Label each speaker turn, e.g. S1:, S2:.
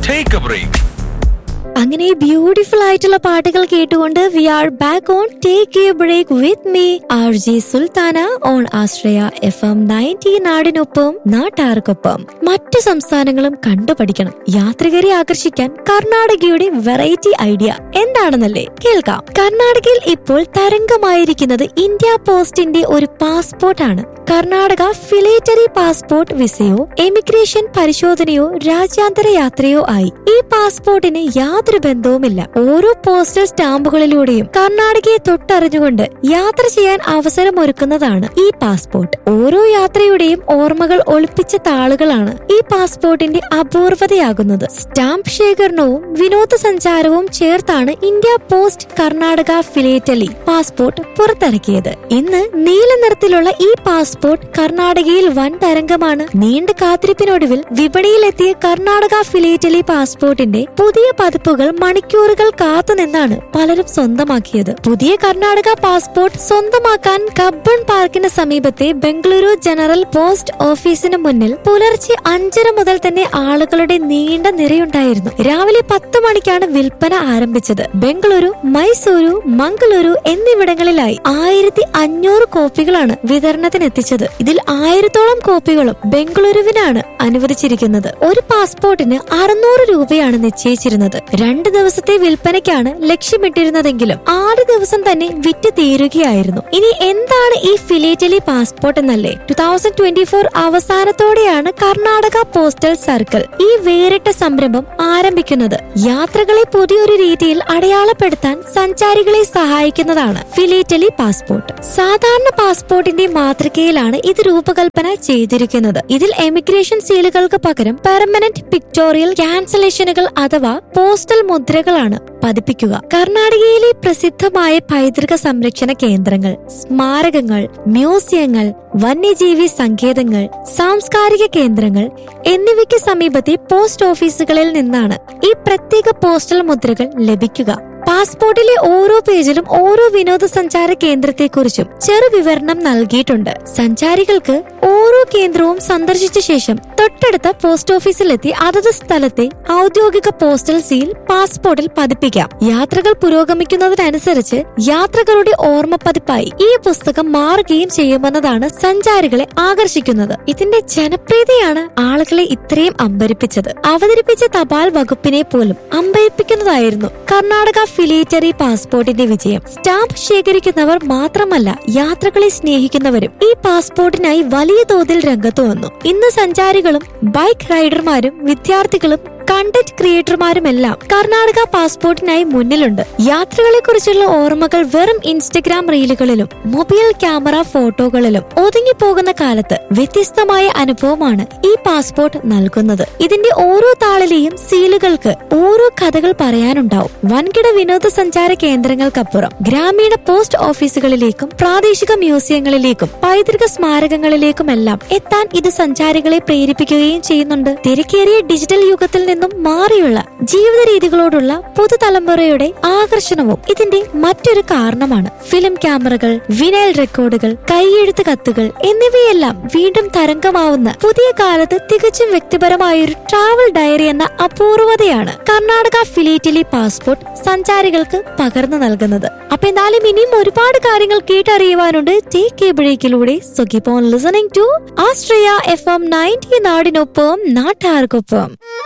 S1: take a break
S2: അങ്ങനെ beautiful ആയിട്ടുള്ള പാട്ടുകൾ കേട്ടുകൊണ്ട് we are back on take a break with me R J Sultana on Ashraya F M ninety നാടിനൊപ്പം നാട്ടാർക്കൊപ്പം മറ്റു സംസ്ഥാനങ്ങളും കണ്ടുപഠിക്കണം യാത്രികരെ ആകർഷിക്കാൻ കർണാടകയുടെ വെറൈറ്റി ഐഡിയ എന്താണെന്നല്ലേ കേൾക്കാം കർണാടകയിൽ ഇപ്പോൾ തരംഗമായിരിക്കുന്നത് ഇന്ത്യ പോസ്റ്റിന്റെ ഒരു പാസ്പോർട്ടാണ് കർണാടക ഫിലേറ്ററി പാസ്പോർട്ട് വിസയോ എമിഗ്രേഷൻ പരിശോധനയോ രാജ്യാന്തര യാത്രയോ ആയി ഈ പാസ്പോർട്ടിന് യാതൊരു ബന്ധവുമില്ല ഓരോ പോസ്റ്റൽ സ്റ്റാമ്പുകളിലൂടെയും കർണാടകയെ തൊട്ടറിഞ്ഞുകൊണ്ട് യാത്ര ചെയ്യാൻ അവസരമൊരുക്കുന്നതാണ് ഈ പാസ്പോർട്ട് ഓരോ യാത്രയുടെയും ഓർമ്മകൾ ഒളിപ്പിച്ച താളുകളാണ് ഈ പാസ്പോർട്ടിന്റെ അപൂർവതയാകുന്നത് സ്റ്റാമ്പ് ശേഖരണവും വിനോദസഞ്ചാരവും ചേർത്താണ് India post Karnataka philately passport പുറത്തിറക്കിയത് ഇന്ന് നീല നിറത്തിലുള്ള ഈ പാസ്പോർട്ട് കർണാടകയിൽ വൻ തരംഗമാണ് നീണ്ട കാത്തിരിപ്പിനൊടുവിൽ വിപണിയിലെത്തിയ കർണാടക ഫിലേറ്റലി പാസ്പോർട്ടിന്റെ പുതിയ പതിപ്പുകൾ മണിക്കൂറുകൾ കാത്തുനിന്നാണ് പലരും സ്വന്തമാക്കിയത് പുതിയ കർണാടക പാസ്പോർട്ട് സ്വന്തമാക്കാൻ കബ്ബൺ പാർക്കിന് സമീപത്തെ ബംഗളൂരു ജനറൽ പോസ്റ്റ് ഓഫീസിന് മുന്നിൽ പുലർച്ചെ അഞ്ചര മുതൽ തന്നെ ആളുകളുടെ നീണ്ട നിരയുണ്ടായിരുന്നു രാവിലെ പത്ത് മണിക്കാണ് വിൽപ്പന ആരംഭിച്ചത് ബംഗളൂരു മൈസൂരു മംഗളൂരു എന്നിവിടങ്ങളിലായി ആയിരത്തി അഞ്ഞൂറ് കോപ്പികളാണ് വിതരണത്തിനെത്തിച്ചത് ഇതിൽ ആയിരത്തോളം കോപ്പികളും ബംഗളൂരുവിനാണ് അനുവദിച്ചിരിക്കുന്നത് ഒരു പാസ്പോർട്ടിന് അറുന്നൂറ് രൂപയാണ് നിശ്ചയിച്ചിരുന്നത് രണ്ട് ദിവസത്തെ വിൽപ്പനയ്ക്കാണ് ലക്ഷ്യമിട്ടിരുന്നതെങ്കിലും ആദ്യ ദിവസം തന്നെ വിറ്റ് തീരുകയായിരുന്നു ഇനി എന്താണ് ഈ ഫിലേറ്റലി പാസ്പോർട്ട് എന്നല്ലേ ടു തൗസൻഡ് ട്വന്റി ഫോർ അവസാനത്തോടെയാണ് കർണാടക പോസ്റ്റൽ സർക്കിൾ ഈ വേറിട്ട സംരംഭം ആരംഭിക്കുന്നത് യാത്രകളെ പുതിയൊരു രീതിയിൽ അടയാളപ്പെടുത്താൻ സഞ്ചാരികളെ സഹായിക്കുന്നതാണ് ഫിലേറ്റലി പാസ്പോർട്ട് സാധാരണ പാസ്പോർട്ടിന്റെ മാതൃകയിലാണ് ഇത് രൂപകൽപ്പന ചെയ്തിരിക്കുന്നത് ഇതിൽ എമിഗ്രേഷൻ സീലുകൾക്ക് പകരം പെർമനന്റ് പിക്ടോറിയൽ ക്യാൻസലേഷനുകൾ അഥവാ പോസ്റ്റൽ മുദ്രകളാണ് പതിപ്പിക്കുക കർണാടകയിലെ പ്രസിദ്ധമായ പൈതൃക സംരക്ഷണ കേന്ദ്രങ്ങൾ സ്മാരകങ്ങൾ മ്യൂസിയങ്ങൾ വന്യജീവി സങ്കേതങ്ങൾ സാംസ്കാരിക കേന്ദ്രങ്ങൾ എന്നിവയ്ക്ക് സമീപത്തെ പോസ്റ്റ് ഓഫീസുകളിൽ നിന്നാണ് ഈ പ്രത്യേക പോസ്റ്റൽ മുദ്രകൾ ലഭിക്കുക പാസ്പോർട്ടിലെ ഓരോ പേജിലും ഓരോ വിനോദസഞ്ചാര കേന്ദ്രത്തെക്കുറിച്ചും ചെറു വിവരണം നൽകിയിട്ടുണ്ട് സഞ്ചാരികൾക്ക് ഓരോ കേന്ദ്രവും സന്ദർശിച്ച ശേഷം തൊട്ടടുത്ത പോസ്റ്റ് ഓഫീസിലെത്തി അതത് സ്ഥലത്തെ ഔദ്യോഗിക പോസ്റ്റൽ സീൽ പാസ്പോർട്ടിൽ പതിപ്പിക്കാം യാത്രകൾ പുരോഗമിക്കുന്നതിനനുസരിച്ച് യാത്രകളുടെ ഓർമ്മപ്പതിപ്പായി ഈ പുസ്തകം മാറുകയും ചെയ്യുമെന്നതാണ് സഞ്ചാരികളെ ആകർഷിക്കുന്നത് ഇതിന്റെ ജനപ്രീതിയാണ് ആളുകളെ ഇത്രയും അമ്പരിപ്പിച്ചത് അവതരിപ്പിച്ച തപാൽ വകുപ്പിനെ പോലും അമ്പരിപ്പിക്കുന്നതായിരുന്നു കർണാടക ഫിലേറ്ററി പാസ്പോർട്ടിന്റെ വിജയം സ്റ്റാമ്പ് ശേഖരിക്കുന്നവർ മാത്രമല്ല യാത്രകളെ സ്നേഹിക്കുന്നവരും ഈ പാസ്പോർട്ടിനായി വലിയ തോതിൽ രംഗത്ത് വന്നു ഇന്ന് സഞ്ചാരികളും ബൈക്ക് റൈഡർമാരും വിദ്യാർത്ഥികളും കണ്ടന്റ് ക്രിയേറ്റർമാരുമെല്ലാം കർണാടക പാസ്പോർട്ടിനായി മുന്നിലുണ്ട് യാത്രകളെ കുറിച്ചുള്ള ഓർമ്മകൾ വെറും ഇൻസ്റ്റഗ്രാം റീലുകളിലും മൊബൈൽ ക്യാമറ ഫോട്ടോകളിലും ഒതുങ്ങിപ്പോകുന്ന കാലത്ത് വ്യത്യസ്തമായ അനുഭവമാണ് ഈ പാസ്പോർട്ട് നൽകുന്നത് ഇതിന്റെ ഓരോ താളിലെയും സീലുകൾക്ക് ഓരോ കഥകൾ പറയാനുണ്ടാവും വൻകിട വിനോദസഞ്ചാര കേന്ദ്രങ്ങൾക്കപ്പുറം ഗ്രാമീണ പോസ്റ്റ് ഓഫീസുകളിലേക്കും പ്രാദേശിക മ്യൂസിയങ്ങളിലേക്കും പൈതൃക സ്മാരകങ്ങളിലേക്കുമെല്ലാം എത്താൻ ഇത് സഞ്ചാരികളെ പ്രേരിപ്പിക്കുകയും ചെയ്യുന്നുണ്ട് തിരക്കേറിയ ഡിജിറ്റൽ യുഗത്തിൽ നിന്നും മാറിയുള്ള ജീവിത രീതികളോടുള്ള പുതുതലമുറയുടെ ആകർഷണവും ഇതിന്റെ മറ്റൊരു കാരണമാണ് ഫിലിം ക്യാമറകൾ വിനൈൽ റെക്കോർഡുകൾ കൈയെഴുത്ത് കത്തുകൾ എന്നിവയെല്ലാം വീണ്ടും തരംഗമാവുന്ന പുതിയ കാലത്ത് തികച്ചും വ്യക്തിപരമായൊരു ട്രാവൽ ഡയറി എന്ന അപൂർവതയാണ് കർണാടക ഫിലേറ്റിലെ പാസ്പോർട്ട് സഞ്ചാരികൾക്ക് പകർന്നു നൽകുന്നത് അപ്പൊ എന്തായാലും ഇനിയും ഒരുപാട് കാര്യങ്ങൾ കേട്ടറിയുവാനുണ്ട് ടേക്ക് എ ബ്രേക്കിലൂടെ so keep on listening to Ashraya F M ninety നാടിനൊപ്പം നാട്ടാർക്കൊപ്പം